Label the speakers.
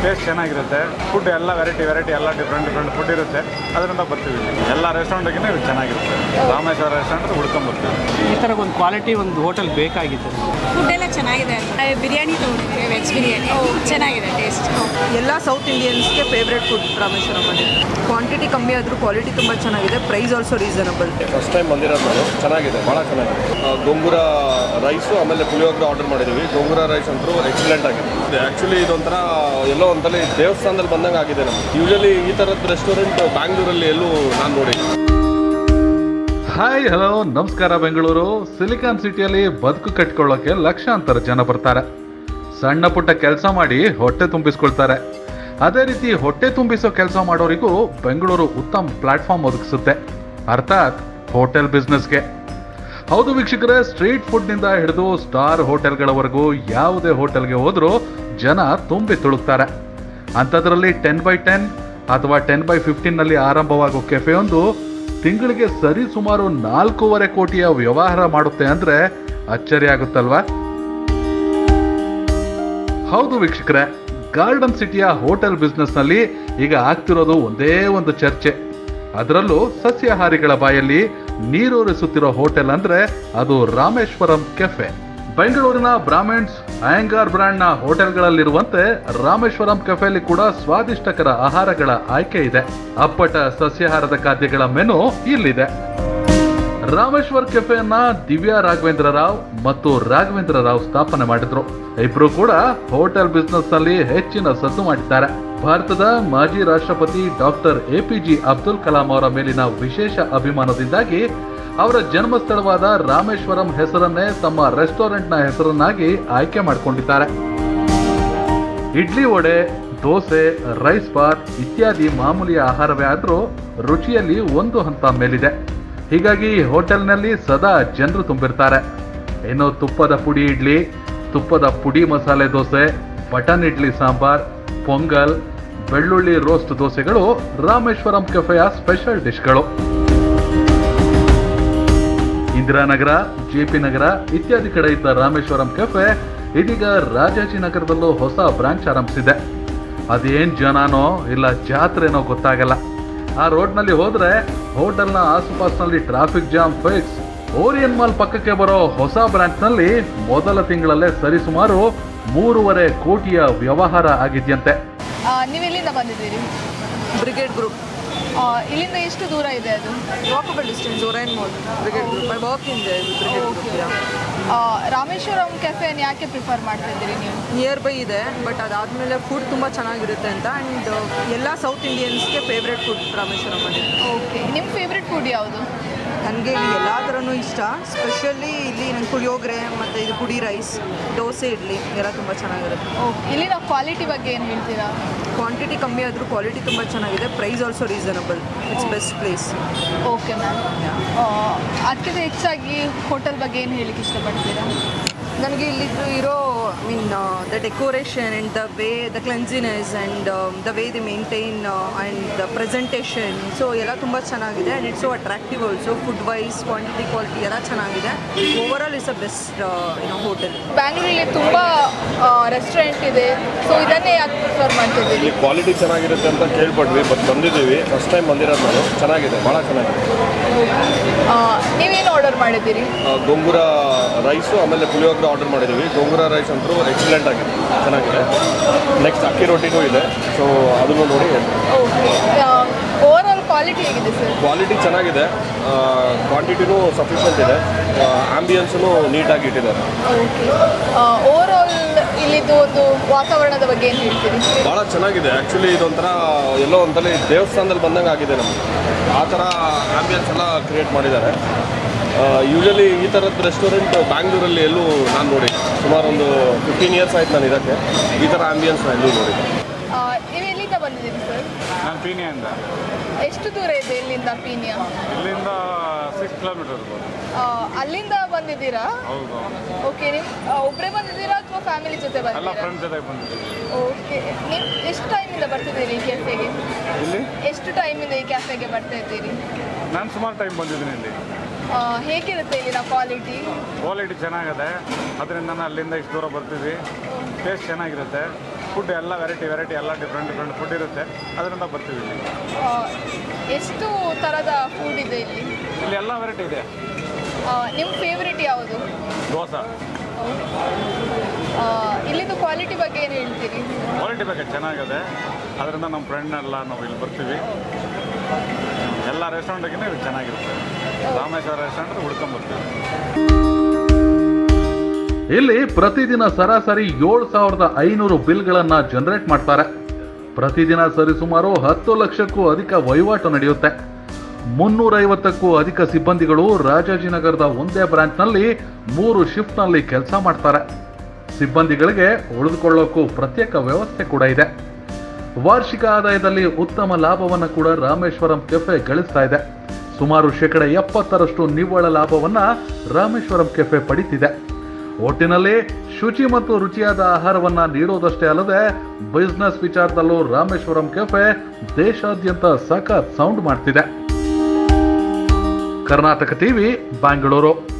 Speaker 1: Taste ಚೆನ್ನಾಗಿರುತ್ತೆ food ಎಲ್ಲ variety variety ಎಲ್ಲ ಡಿಫ್ರೆಂಟ್ ಡಿಫ್ರೆಂಟ್ ಫುಡ್ ಇರುತ್ತೆ ಅದರಿಂದ ಬರ್ತೀವಿ ಇಲ್ಲಿ. ಎಲ್ಲ ರೆಸ್ಟೋರೆಂಟ್ಗಿಂತ ಇದು ಚೆನ್ನಾಗಿರುತ್ತೆ ರಾಮೇಶ್ವರ ರೆಸ್ಟೋರೆಂಟ್ ಹುಡ್ಕೊಂಡ್ ಬರ್ತೀವಿ
Speaker 2: ಈ ಥರ ಒಂದು ಕ್ವಾಲಿಟಿ ಒಂದು ಹೋಟೆಲ್ ಬೇಕಾಗಿತ್ತು
Speaker 3: ಫುಡ್ ಎಲ್ಲ ಚೆನ್ನಾಗಿದೆ ಬಿರಿಯಾನಿ ತೊಗೊಂಡಿದ್ದೀವಿ ವೆಜ್ ಬಿರಿಯಾನಿ ಚೆನ್ನಾಗಿದೆ ಟೇಸ್ಟ್
Speaker 4: ಎಲ್ಲ ಸೌತ್ ಇಂಡಿಯನ್ಸ್ಗೆ ಫೇವ್ರೆಟ್ ಫುಡ್ ರಾಮೇಶ್ವರಮಲ್ಲಿ ಕ್ವಾಂಟಿಟಿ ಕಮ್ಮಿ ಆದರೂ ಕ್ವಾಲಿಟಿ ತುಂಬ ಚೆನ್ನಾಗಿದೆ price also reasonable
Speaker 5: first time ಬಂದಿರೋದು ನಾನು ಚೆನ್ನಾಗಿದೆ ಭಾಳ ಚೆನ್ನಾಗಿದೆ ಆ, ಗೊಂಗೂರ ರೈಸು ಆಮೇಲೆ ಪುಳಿಯೋಗರೆ ಆರ್ಡರ್ ಮಾಡಿದ್ದೀವಿ ಗೊಂಗೂರ ರೈಸ್ ಅಂತೂ ಎಕ್ಸಲೆಂಟ್ ಆಗಿದೆ ಆ್ಯಕ್ಚುಲಿ ಇದೊಂಥರ ಎಲ್ಲೋ ಒಂಥರ ದೇವಸ್ಥಾನದಲ್ಲಿ ಬಂದಂಗೆ ಆಗಿದೆ ನಮಗೆ ಯೂಶಲಿ ಈ ಥರದ್ದು ರೆಸ್ಟೋರೆಂಟ್ ಬ್ಯಾಂಗ್ಳೂರಲ್ಲಿ ಎಲ್ಲೂ ನಾನು ನೋಡಿ
Speaker 6: ಹಾಯ್ ಹಲೋ ನಮಸ್ಕಾರ ಬೆಂಗಳೂರು ಸಿಲಿಕಾನ್ ಸಿಟಿಯಲ್ಲಿ ಬದುಕು ಕಟ್ಕೊಳ್ಳೋಕೆ ಲಕ್ಷಾಂತರ ಜನ ಬರ್ತಾರೆ ಸಣ್ಣ ಪುಟ್ಟ ಕೆಲಸ ಮಾಡಿ ಹೊಟ್ಟೆ ತುಂಬಿಸ್ಕೊಳ್ತಾರೆ ಅದೇ ರೀತಿ ಹೊಟ್ಟೆ ತುಂಬಿಸೋ ಕೆಲಸ ಮಾಡೋರಿಗೂ ಬೆಂಗಳೂರು ಉತ್ತಮ ಪ್ಲಾಟ್ಫಾರ್ಮ್ ಒದಗಿಸುತ್ತೆ ಅರ್ಥಾತ್ ಹೋಟೆಲ್ ಬಿಸ್ನೆಸ್ಗೆ ಹೌದು ವೀಕ್ಷಕರೇ ಸ್ಟ್ರೀಟ್ ಫುಡ್ನಿಂದ ಹಿಡಿದು ಸ್ಟಾರ್ ಹೋಟೆಲ್ಗಳವರೆಗೂ ಯಾವುದೇ ಹೋಟೆಲ್ಗೆ ಹೋದರೂ ಜನ ತುಂಬಿ ತುಳುಕ್ತಾರೆ ಅಂಥದ್ರಲ್ಲಿ ಟೆನ್ ಬೈ ಟೆನ್ ಅಥವಾ ಟೆನ್ ಬೈ ಫಿಫ್ಟೀನ್ನಲ್ಲಿ ಆರಂಭವಾಗೋ ಕೆಫೆಯೊಂದು ತಿಂಗಳಿಗೆ ಸರಿ ಸುಮಾರು ನಾಲ್ಕೂವರೆ ಕೋಟಿಯ ವ್ಯವಹಾರ ಮಾಡುತ್ತೆ ಅಂದ್ರೆ ಅಚ್ಚರಿ ಆಗುತ್ತಲ್ವಾ ಹೌದು ವೀಕ್ಷಕರೇ ಗಾರ್ಡನ್ ಸಿಟಿಯ ಹೋಟೆಲ್ ಬಿಸ್ನೆಸ್ನಲ್ಲಿ ಈಗ ಆಗ್ತಿರೋದು ಒಂದೇ ಒಂದು ಚರ್ಚೆ ಅದರಲ್ಲೂ ಸಸ್ಯಾಹಾರಿಗಳ ಬಾಯಲ್ಲಿ ನೀರೂರಿಸುತ್ತಿರೋ ಹೋಟೆಲ್ ಅಂದ್ರೆ ಅದು ರಾಮೇಶ್ವರಂ ಕೆಫೆ ಬೆಂಗಳೂರಿನ ಬ್ರಾಹ್ಮಿಣ್ಸ್ ಅಯ್ಯಂಗಾರ್ ಬ್ರ್ಯಾಂಡ್ನ ಹೋಟೆಲ್ಗಳಲ್ಲಿರುವಂತೆ ರಾಮೇಶ್ವರಂ ಕೆಫೆಯಲ್ಲಿ ಕೂಡ ಸ್ವಾದಿಷ್ಟಕರ ಆಹಾರಗಳ ಆಯ್ಕೆ ಇದೆ ಅಪ್ಪಟ ಸಸ್ಯಾಹಾರದ ಖಾದ್ಯಗಳ ಮೆನು ಇಲ್ಲಿದೆ ರಾಮೇಶ್ವರ್ ಕೆಫೆಯನ್ನ ದಿವ್ಯಾ ರಾಘವೇಂದ್ರ ರಾವ್ ಮತ್ತು ರಾಘವೇಂದ್ರ ರಾವ್ ಸ್ಥಾಪನೆ ಮಾಡಿದ್ರು ಇಬ್ರು ಕೂಡ ಹೋಟೆಲ್ ಬಿಸ್ನೆಸ್ ನಲ್ಲಿ ಹೆಚ್ಚಿನ ಸದ್ದು ಮಾಡಿದ್ದಾರೆ ಭಾರತದ ಮಾಜಿ ರಾಷ್ಟ್ರಪತಿ ಡಾಕ್ಟರ್ ಎಪಿಜಿ ಅಬ್ದುಲ್ ಕಲಾಂ ಅವರ ಮೇಲಿನ ವಿಶೇಷ ಅಭಿಮಾನದಿಂದಾಗಿ ಅವರ ಜನ್ಮಸ್ಥಳವಾದ ರಾಮೇಶ್ವರಂ ಹೆಸರನ್ನೇ ತಮ್ಮ ರೆಸ್ಟೋರೆಂಟ್ನ ಹೆಸರನ್ನಾಗಿ ಆಯ್ಕೆ ಮಾಡಿಕೊಂಡಿದ್ದಾರೆ ಇಡ್ಲಿ ವಡೆ ದೋಸೆ ರೈಸ್ ಬಾತ್ ಇತ್ಯಾದಿ ಮಾಮೂಲಿ ಆಹಾರವೇ ಆದರೂ ರುಚಿಯಲ್ಲಿ ಒಂದು ಹಂತ ಮೇಲಿದೆ ಹೀಗಾಗಿ ಈ ಹೋಟೆಲ್ನಲ್ಲಿ ಸದಾ ಜನರು ತುಂಬಿರ್ತಾರೆ ಇನ್ನು ತುಪ್ಪದ ಪುಡಿ ಇಡ್ಲಿ ತುಪ್ಪದ ಪುಡಿ ಮಸಾಲೆ ದೋಸೆ ಬಟನ್ ಇಡ್ಲಿ ಸಾಂಬಾರ್ ಪೊಂಗಲ್ ಬೆಳ್ಳುಳ್ಳಿ ರೋಸ್ಟ್ ದೋಸೆಗಳು ರಾಮೇಶ್ವರಂ ಕೆಫೆಯ ಸ್ಪೆಷಲ್ ಡಿಶ್ಗಳು ಇಂದಿರಾನಗರ ಜೆಪಿ ನಗರ ಇತ್ಯಾದಿ ಕಡೆ ಇದ್ದ ರಾಮೇಶ್ವರಂ ಕೆಫೆ ಇದೀಗ ರಾಜಾಜಿನಗರದಲ್ಲೂ ಹೊಸ ಬ್ರಾಂಚ್ ಆರಂಭಿಸಿದೆ ಅದೇನ್ ಜನನೋ ಇಲ್ಲ ಜಾತ್ರೆನೋ ಗೊತ್ತಾಗಲ್ಲ ಆ ರೋಡ್ನಲ್ಲಿ ಹೋದ್ರೆ ಹೋಟೆಲ್ನ ಆಸುಪಾಸಿನಲ್ಲಿ traffic jam fix Orion mall ಪಕ್ಕಕ್ಕೆ ಬರೋ ಹೊಸ ಬ್ರಾಂಚ್ನಲ್ಲಿ ಮೊದಲ ತಿಂಗಳಲ್ಲೇ ಸರಿಸುಮಾರು ಮೂರುವರೆ ಕೋಟಿಯ ವ್ಯವಹಾರ ಆಗಿದ್ಯಂತೆ
Speaker 7: ನೀವು ಎಲ್ಲಿಂದ ಬಂದಿದ್ದೀರಿ
Speaker 4: ಬ್ರಿಗೇಡ್ ಗ್ರೂಪ್
Speaker 7: ಆ, ಇಲ್ಲಿಂದ ಎಷ್ಟು ದೂರ ಇದೆ ಅದು
Speaker 4: walkable distance Orion mall Brigade group I work in Brigade group
Speaker 7: ಆ, ರಾಮೇಶ್ವರಂ ಕೆಫೆನ ಯಾಕೆ ಪ್ರಿಫರ್ ಮಾಡ್ತಾ ಇದ್ದೀರಿ ನೀವು
Speaker 4: ನಿಯರ್ ಬೈ ಇದೆ ಬಟ್ ಅದಾದಮೇಲೆ ಫುಡ್ ತುಂಬ ಚೆನ್ನಾಗಿರುತ್ತೆ ಅಂತ ಆ್ಯಂಡ್ ಎಲ್ಲ ಸೌತ್ ಇಂಡಿಯನ್ಸ್ಗೆ ಫೇವ್ರೆಟ್ ಫುಡ್ ರಾಮೇಶ್ವರಮಲ್ಲಿ
Speaker 7: ಓಕೆ ನಿಮ್ಮ ಫೇವ್ರೆಟ್ ಫುಡ್ ಯಾವುದು
Speaker 4: ನನಗೆ ಇಲ್ಲಿ ಎಲ್ಲ ಥರನೂ ಇಷ್ಟ ಸ್ಪೆಷಲಿ ಇಲ್ಲಿ ನಂಗೆ ಪುಳಿಯೋಗರೆ ಮತ್ತು ಇದು ಪುಡಿ ರೈಸ್ ದೋಸೆ ಇಡ್ಲಿ ಎಲ್ಲ ತುಂಬ ಚೆನ್ನಾಗಿರುತ್ತೆ
Speaker 7: ಓಕೆ ಇಲ್ಲಿನ ಕ್ವಾಲಿಟಿ ಬಗ್ಗೆ ಏನು ಹೇಳ್ತೀರಾ
Speaker 4: ಕ್ವಾಂಟಿಟಿ ಕಮ್ಮಿ ಆದರೂ ಕ್ವಾಲಿಟಿ ತುಂಬ ಚೆನ್ನಾಗಿದೆ price also reasonable it's best place
Speaker 7: okay ma'am ಅದಕ್ಕಿಂತ ಹೆಚ್ಚಾಗಿ ಹೋಟೆಲ್ ಬಗ್ಗೆ ಏನು ಹೇಳಿಕ್ಕೆ ಇಷ್ಟಪಡ್ತೀರಾ
Speaker 4: ನನಗೆ ಇಲ್ಲಿದ್ದು ಇರೋ I mean the decoration and the way the cleanliness and the way the maintain and the presentation so ಎಲ್ಲ ತುಂಬ ಚೆನ್ನಾಗಿದೆ and it's so attractive also food wise quantity quality ಎಲ್ಲ ಚೆನ್ನಾಗಿದೆ over all is a best ಏನೋ hotel
Speaker 7: ಬ್ಯಾಂಗ್ಳೂರಲ್ಲಿ ತುಂಬ restaurant ಇದೆ so ಇದನ್ನೇ ಯಾಕೆ ಪ್ರಿಫರ್ ಮಾಡ್ತಿದ್ದೀರಿ
Speaker 5: ಇಲ್ಲಿ ಕ್ವಾಲಿಟಿ ಚೆನ್ನಾಗಿರುತ್ತೆ ಅಂತ ಕೇಳ್ಪಟ್ವಿ ಬಟ್ ಬಂದಿದ್ದೀವಿ ಫಸ್ಟ್ ಟೈಮ್ ಬಂದಿರೋದು ನಾನು ಚೆನ್ನಾಗಿದೆ ಭಾಳ ಚೆನ್ನಾಗಿದೆ
Speaker 7: ನೀವೇನು ಆರ್ಡರ್ ಮಾಡಿದ್ದೀರಿ
Speaker 5: ಆ, ಗೊಂಗೂರ ರೈಸು ಆಮೇಲೆ ಪುಳಿಯೋಗರೆ ಆರ್ಡರ್ ಮಾಡಿದ್ದೀವಿ ಗೊಂಗೂರ ರೈಸ್ ಅಂತೂ ಎಕ್ಸಲೆಂಟ್ ಆಗಿದೆ ಚೆನ್ನಾಗಿದೆ ನೆಕ್ಸ್ಟ್ ಅಕ್ಕಿ ರೊಟ್ಟಿನೂ ಇದೆ ಸೊ ಅದನ್ನು ನೋಡಿ
Speaker 7: ಓಕೆ ಓವರ್ ಆಲ್ ಕ್ವಾಲಿಟಿ ಹೇಗಿದೆ ಸರ್
Speaker 5: ಕ್ವಾಲಿಟಿ ಚೆನ್ನಾಗಿದೆ ಕ್ವಾಂಟಿಟಿನೂ ಸಫಿಷಿಯೆಂಟ್ ಇದೆ ಆಂಬಿಯನ್ಸೂ ನೀಟಾಗಿ ಇಟ್ಟಿದ್ದಾರೆ
Speaker 7: ಓಕೆ ಓವರ್ ಆಲ್ ಇಲ್ಲಿದ್ದು ಒಂದು ವಾತಾವರಣದ ಬಗ್ಗೆ ಏನು ಹೇಳ್ತೀರಿ
Speaker 5: ಭಾಳ ಚೆನ್ನಾಗಿದೆ ಆ್ಯಕ್ಚುಲಿ ಇದೊಂಥರ ಎಲ್ಲೋ ಒಂಥರ ದೇವಸ್ಥಾನದಲ್ಲಿ ಬಂದಂಗೆ ಆಗಿದೆ ನಮಗೆ ಆ ಥರ ಆಂಬಿಯನ್ಸ್ ಎಲ್ಲ ಕ್ರಿಯೇಟ್ ಮಾಡಿದ್ದಾರೆ ಯೂಶಲಿ ಈ ಥರದ್ದು ರೆಸ್ಟೋರೆಂಟ್ ಬ್ಯಾಂಗ್ಳೂರಲ್ಲಿ ಎಲ್ಲೂ ನಾನು ನೋಡಿ ಸುಮಾರು ಒಂದು ಫಿಫ್ಟೀನ್ ಇಯರ್ಸ್ ಆಯ್ತು ನಾನು ಇದಕ್ಕೆ ಈ ಥರ ಆಂಬಿಯನ್ಸ್ ನಾನು ಎಲ್ಲೂ ನೋಡಿದ್ದೆ
Speaker 7: ಆ, ನೀವು ಎಲ್ಲಿಂದ ಬಂದಿದ್ದೀರಿ ಸರ್
Speaker 1: ನಾನು ಪೀನಿಯಿಂದ
Speaker 7: ಎಷ್ಟು ದೂರ ಇದೆ ಇಲ್ಲಿಂದ ಪೀನಿಯ
Speaker 1: ಇಲ್ಲಿಂದ ಸಿಕ್ಸ್ ಕಿಲೋಮೀಟರ್ ಇರ್ಬೋದು
Speaker 7: ಆ, ಅಲ್ಲಿಂದ ಬಂದಿದ್ದೀರಾ
Speaker 1: ಹೌದು
Speaker 7: ಓಕೆ ನೀವು ಒಬ್ಬರೇ ಬಂದಿದ್ದೀರಾ ಅಥವಾ ಫ್ಯಾಮಿಲಿ ಜೊತೆ
Speaker 1: ಎಲ್ಲ
Speaker 7: ಬಂದಿದ್ದೀರಾ
Speaker 1: ಫ್ರೆಂಡ್ಸ್ ಜೊತೆ ಬಂದಿದ್ದೀವಿ
Speaker 7: ಓಕೆ ನೀವು ಎಷ್ಟು ಟೈಮಿಂದ ಬರ್ತಿದ್ದೀರಿ ಈ ಕೆಫೆಗೆ
Speaker 1: ಇಲ್ಲಿ
Speaker 7: ಎಷ್ಟು ಟೈಮಿಂದ ಈ ಕ್ಯಾಫೆಗೆ ಬರ್ತಾ ಇದ್ದೀರಿ
Speaker 1: ನಾನು ಸುಮಾರು ಟೈಮ್ ಬಂದಿದ್ದೀನಿ ಇಲ್ಲಿ
Speaker 7: ಆ, ಹೇಗಿರುತ್ತೆ ಇಲ್ಲಿನ ಕ್ವಾಲಿಟಿ
Speaker 1: ಕ್ವಾಲಿಟಿ ಚೆನ್ನಾಗಿದೆ ಅದರಿಂದ ನಾನು ಅಲ್ಲಿಂದ ಇಷ್ಟು ದೂರ ಬರ್ತೀವಿ ಟೇಸ್ಟ್ ಚೆನ್ನಾಗಿರುತ್ತೆ ಫುಡ್ ಎಲ್ಲ ವೆರೈಟಿ ವೆರೈಟಿ ಎಲ್ಲ ಡಿಫ್ರೆಂಟ್ ಡಿಫ್ರೆಂಟ್ ಫುಡ್ ಇರುತ್ತೆ ಅದರಿಂದ ಬರ್ತೀವಿ ಇಲ್ಲಿ
Speaker 7: ಆ, ಎಷ್ಟು ಥರದ ಫುಡ್ ಇದೆ ಇಲ್ಲಿ
Speaker 1: ಇಲ್ಲಿ ಎಲ್ಲ ವೆರೈಟಿ ಇದೆ
Speaker 7: ಆ, ನಿಮ್ಮ ಫೇವ್ರೆಟ್ ಯಾವುದು
Speaker 1: ದೋಸೆ
Speaker 7: ಆ, ಇಲ್ಲಿದು ಕ್ವಾಲಿಟಿ ಬಗ್ಗೆ ಏನು ಹೇಳ್ತೀರಿ
Speaker 1: ಕ್ವಾಲಿಟಿ ಬಗ್ಗೆ ಚೆನ್ನಾಗಿದೆ ಅದರಿಂದ ನಮ್ಮ ಫ್ರೆಂಡ್ನೆಲ್ಲ ನಾವು ಇಲ್ಲಿ ಬರ್ತೀವಿ ಎಲ್ಲ ರೆಸ್ಟೋರೆಂಟ್ಗಿಂತ ಇದು ಚೆನ್ನಾಗಿರುತ್ತೆ ರಾಮೇಶ್ವರ ರೆಸ್ಟೋರೆಂಟ್ ಹುಡ್ಕೊಂಬರ್ತೀವಿ
Speaker 6: ಇಲ್ಲಿ ಪ್ರತಿದಿನ ಸರಾಸರಿ ಏಳು ಸಾವಿರದ ಐನೂರು ಬಿಲ್ಗಳನ್ನ ಜನರೇಟ್ ಮಾಡ್ತಾರೆ ಪ್ರತಿದಿನ ಸರಿಸುಮಾರು ಹತ್ತು ಲಕ್ಷಕ್ಕೂ ಅಧಿಕ ವಹಿವಾಟು ನಡೆಯುತ್ತೆ ಮುನ್ನೂರೈವತ್ತಕ್ಕೂ ಅಧಿಕ ಸಿಬ್ಬಂದಿಗಳು ರಾಜಾಜಿನಗರದ ಒಂದೇ ಬ್ರಾಂಚ್ನಲ್ಲಿ ಮೂರು ಶಿಫ್ಟ್ನಲ್ಲಿ ಕೆಲಸ ಮಾಡ್ತಾರೆ ಸಿಬ್ಬಂದಿಗಳಿಗೆ ಉಳಿದುಕೊಳ್ಳೋಕ್ಕೂ ಪ್ರತ್ಯೇಕ ವ್ಯವಸ್ಥೆ ಕೂಡ ಇದೆ ವಾರ್ಷಿಕ ಆದಾಯದಲ್ಲಿ ಉತ್ತಮ ಲಾಭವನ್ನು ಕೂಡ ರಾಮೇಶ್ವರಂ ಕೆಫೆ ಗಳಿಸ್ತಾ ಇದೆ ಸುಮಾರು ಶೇಕಡ ಎಪ್ಪತ್ತರಷ್ಟು ನಿವ್ವಳ ಲಾಭವನ್ನ ರಾಮೇಶ್ವರಂ ಕೆಫೆ ಪಡಿತಿದೆ ಒಟ್ಟಿನಲ್ಲಿ ಶುಚಿ ಮತ್ತು ರುಚಿಯಾದ ಆಹಾರವನ್ನ ನೀಡೋದಷ್ಟೇ ಅಲ್ಲದೆ ಬಿಸ್ನೆಸ್ ವಿಚಾರದಲ್ಲೂ ರಾಮೇಶ್ವರಂ ಕೆಫೆ ದೇಶಾದ್ಯಂತ ಸಖತ್ ಸೌಂಡ್ ಮಾಡ್ತಿದೆ ಕರ್ನಾಟಕ ಟಿವಿ ಬ್ಯಾಂಗಳೂರು